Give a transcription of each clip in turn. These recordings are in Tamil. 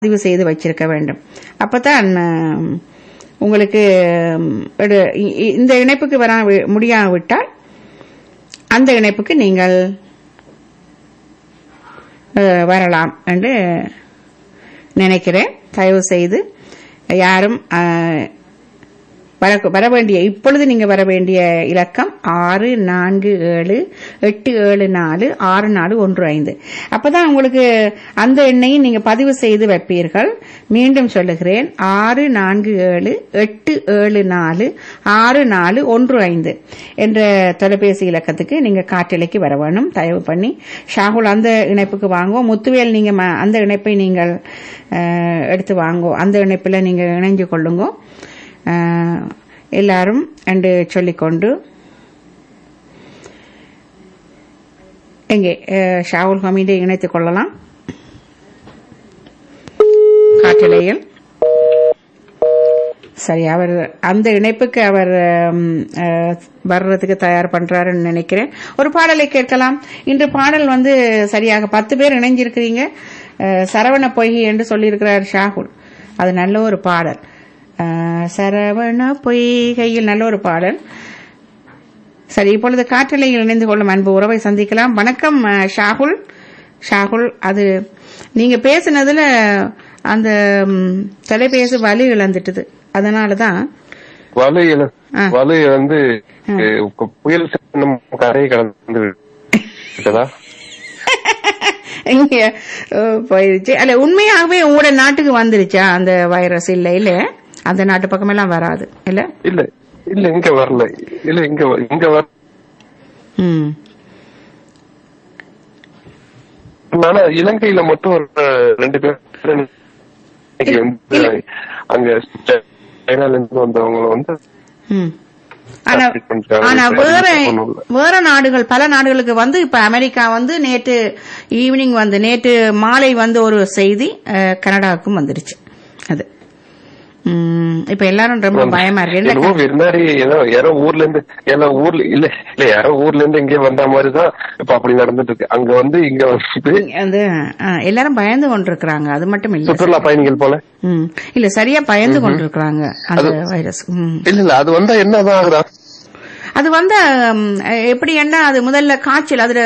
பதிவு செய்து வச்சிருக்க வேண்டும் அப்பதான் அஹ், உங்களுக்கு ம், எடு- இ- இ- இந்த இணைப்புக்கு வர முடியாவிட்டால் அந்த இணைப்புக்கு நீங்கள் அஹ், வரலாம் என்று நினைக்கிறேன் தயவு செய்து யாரும் அஹ், வர வர வேண்டிய இப்பொழுது நீங்க வர வேண்டிய இலக்கம் ஆறு நான்கு ஏழு எட்டு ஏழு நாலு ஆறு நாலு ஒன்று ஐந்து அப்பதான் உங்களுக்கு அந்த எண்ணையும் நீங்க பதிவு செய்து வைப்பீர்கள் மீண்டும் சொல்லுகிறேன் ஆறு நான்கு ஏழு எட்டு ஏழு நாலு ஆறு நாலு ஒன்று ஐந்து என்ற தொலைபேசி இலக்கத்துக்கு நீங்க காற்றலைக்கு வர வேணும் தயவு பண்ணி ஷாகுல் அந்த இணைப்புக்கு வாங்குவோம் முத்துவேல் நீங்க ம- அந்த இணைப்பை நீங்கள் அஹ், எடுத்து வாங்கோ அந்த இணைப்பில் நீங்க இணைஞ்சு கொள்ளுங்க அஹ், எல்லாரும் என்று சொல்லிக்கொண்டு எங்கே அஹ், ஷாவுல் ஹமீதை இணைத்துக் கொள்ளலாம் காற்றலையில் சரி அவர் அந்த இணைப்புக்கு அவர் ம், அஹ், வர்றதுக்கு தயார் பண்றாருன்னு நினைக்கிறேன் ஒரு பாடலை கேட்கலாம் இன்று பாடல் வந்து சரியாக பத்து பேர் இணைஞ்சிருக்கிறீங்க அஹ், சரவண பொய்கை என்று சொல்லியிருக்கிறார் ஷாகுல் அது நல்ல ஒரு பாடல் அஹ், சரவண பொய்கையில் நல்ல ஒரு பாடல் சரி இப்பொழுது காற்றலையில் இணைந்து கொள்ளும் அன்பு உறவை சந்திக்கலாம் வணக்கம் அஹ், ஷாகுல் ஷாகுல் அது நீங்க பேசுனதுல அந்த ம், தொலைபேசி வலி இழந்துட்டுது அதனாலதான் வலு இழ ஆ. வலு வந்து ஆ. அஹ், புயல் சின்னம் கரையை கடந்து விட்டதா இங்க அஹ், போயிருச்சு அல்ல உண்மையாகவே உங்களோட நாட்டுக்கு வந்துருச்சா அந்த வைரஸ் இல்ல இல்ல அந்த நாட்டு பக்கமெல்லாம் வராது இல்ல இல்ல இல்ல இங்க வரல இல்ல இங்க வ- இங்க வர ம் ஆனா இலங்கையில மட்டும் ஒரு அஹ், ரெண்டு பேர் இன்னைக்கு வந்து அங்க சைனால இருந்து வந்தவங்க வந்து ம் ஆனா Treat பண்ணிட்டாங்க. ஆனா அது வேற ஒண்ணும் இல்ல. வேற நாடுகள் பல நாடுகளுக்கு வந்து இப்ப அமெரிக்கா வந்து நேற்று ஈவினிங் வந்து நேற்று மாலை வந்து ஒரு செய்தி அஹ், கனடாவுக்கும் வந்துருச்சு அது ம், இப்ப எல்லாரும் ரொம்ப பயமா இருக்கு என்னமோ என்ன விருந்தாடி ஏதோ யாரோ ஊர்ல இருந்து எல்லாம் ஊர்ல இல்ல இல்ல யாரோ ஊர்ல இருந்து இங்கே வந்த மாதிரிதான் இப்ப அப்படி நடந்துட்டு இருக்கு அங்க வந்து இங்க வந்து அந்த அஹ், எல்லாரும் பயந்து கொண்டிருக்கிறாங்க அது மட்டும் இல்ல சுற்றுலா பயணிகள் போல ம் இல்ல சரியா பயந்து கொண்டிருக்கிறாங்க அந்த வைரஸ் ம் இல்ல இல்ல அது வந்தா என்னதான் ஆகுதா அது வந்து ம், எப்படி என்ன அது முதல்ல காய்ச்சல் அதுல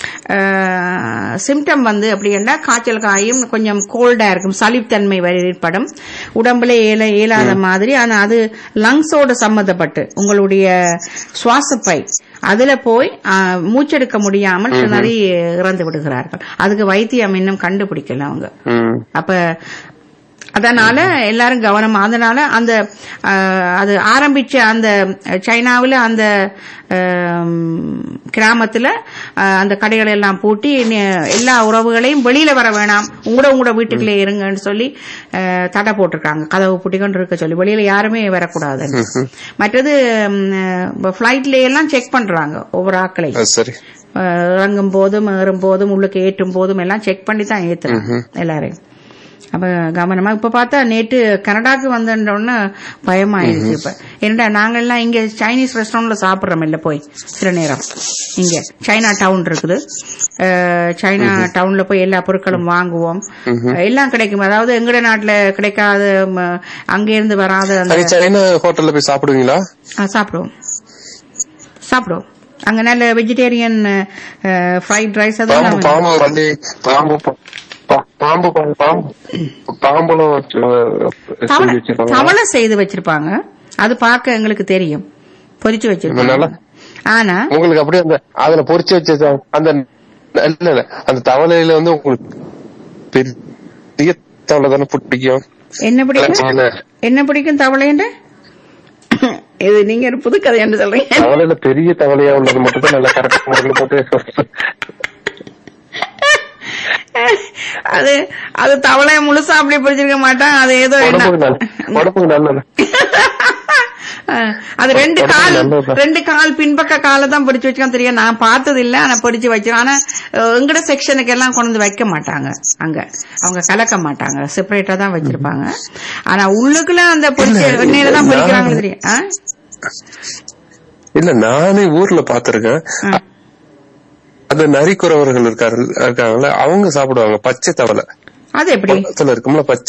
சிம்டம் வந்து அப்படி என்ன காய்ச்சல் காயும் கொஞ்சம் கோல்டா இருக்கும் சளித்தன்மை ஏற்படும் உடம்புல ஏல இயலாத மாதிரி ஆனா அது லங்ஸோட சம்மந்தப்பட்டு உங்களுடைய சுவாசப்பை அதுல போய் ஆ, மூச்செடுக்க முடியாமல் நிறைய இறந்து விடுகிறார்கள் அதுக்கு வைத்தியம் இன்னும் கண்டுபிடிக்கல அவங்க ம் அப்ப அதனால எல்லாரும் கவனமா அதனால அந்த அஹ், அது ஆரம்பிச்ச அந்த சைனாவுல அந்த அஹ், கிராமத்துல அஹ், அந்த கடைகளை எல்லாம் பூட்டி நி- எல்லா உறவுகளையும் வெளியில வர வேணாம் உங்களோட உங்களோட வீட்டுக்குள்ளே இருங்கன்னு சொல்லி அஹ், தடை போட்டிருக்காங்க கதவு பூட்டிக்கொண்டு இருக்க சொல்லி வெளியில யாருமே வரக்கூடாது மற்றது பிளைட்ல எல்லாம் செக் பண்றாங்க ஒவ்வொரு ஆட்களையும் அது சரி அஹ் இறங்கும் போதும் ஏறும் போதும் உள்ளுக்கு ஏற்றும் போதும் எல்லாம் செக் பண்ணி தான் ஏத்துறாங்க எல்லாரையும் அப்ப கவனமா இப்ப பார்த்தா நேற்று கனடாக்கு வந்தோன்னு பயமாயிருச்சு இப்ப என்னடா நாங்கெல்லாம் இங்க சைனீஸ் ரெஸ்டாரண்ட்ல சாப்பிடுறோம் இல்ல போய் சில நேரம் இங்க சைனா டவுன் இருக்குது அஹ் சைனா டவுன்ல போய் எல்லா பொருட்களும் வாங்குவோம் எல்லாம் கிடைக்கும் அதாவது எங்கட நாட்டுல கிடைக்காத ம, அங்க இருந்து வராத அந்த சரி சைனா ஹோட்டல்ல போய் சாப்பிடுவீங்களா ஆ, சாப்பிடுவோம் சாப்பிடுவோம் அங்க நல்ல வெஜிடேரியன் ஃப்ரைட் ரைஸ் பாம்பு அதெல்லாம் பாம்பு வண்டி பாம்பு பா- பா- பாம்பு பாம்பு பாம்பு பாம்புலாம் வச்சு, அஹ், செஞ்சு தவளை வச்சிருக்காங்க தவளை செய்து வச்சிருப்பாங்க அது பார்க்க எங்களுக்கு தெரியும் பொரிச்சு வச்சிருப்பாங்க நல்லா ஆனா உங்களுக்கு அப்படியே அந்த அதுல பொரிச்சு வச்ச ச- அந்த இல்ல இல்ல அந்த தவளையில வந்து உங்களுக்கு பெரிய தவளை தானே பிடிக்கும் என்ன பிடிக்கும் சின்ன என்ன பிடிக்கும் தவளைன்ற இது நீங்க ஒரு புது கதை என்று சொல்றீங்க தவளையில பெரிய தவளையா உள்ளது மட்டும் தான் நல்லா கரெக்ட் முறையில் போட்டு அது அது தவளைய முழுசா அப்படி பிடிச்சிருக்க மாட்டான் அது ஏதோ என்ன உடம்புக்கு நல்ல உடம்புக்கு நல்லது அஹ், அது ரெண்டு உடம்புக்கு கால் நல்லதுதான். ரெண்டு கால் பின்பக்க காலை தான் பிடிச்சு வச்சுக்கான் தெரியும் நான் பார்த்தது இல்ல ஆனா பிடிச்சு வச்சிருக்கேன் ஆனா அஹ், எங்கட செக்ஷனுக்கு எல்லாம் கொண்டு வந்து வைக்க மாட்டாங்க அங்க அவங்க கலக்க மாட்டாங்க செப்பரேட்டா தான் வச்சிருப்பாங்க ஆனா உள்ளுக்குள்ள அந்த பொரிச்ச எண்ணெயில தான் பொரிக்கிறாங்க தெரியும் ஆ? இல்ல நானே ஊர்ல பாத்திருக்கேன் ஆ. அந்த நரிக்குறவர்கள் இருக்காரு இருக்காங்கல்ல அவங்க சாப்பிடுவாங்க பச்சை தவளை அது எப்படி பக்கத்துல இருக்கும்ல பச்சை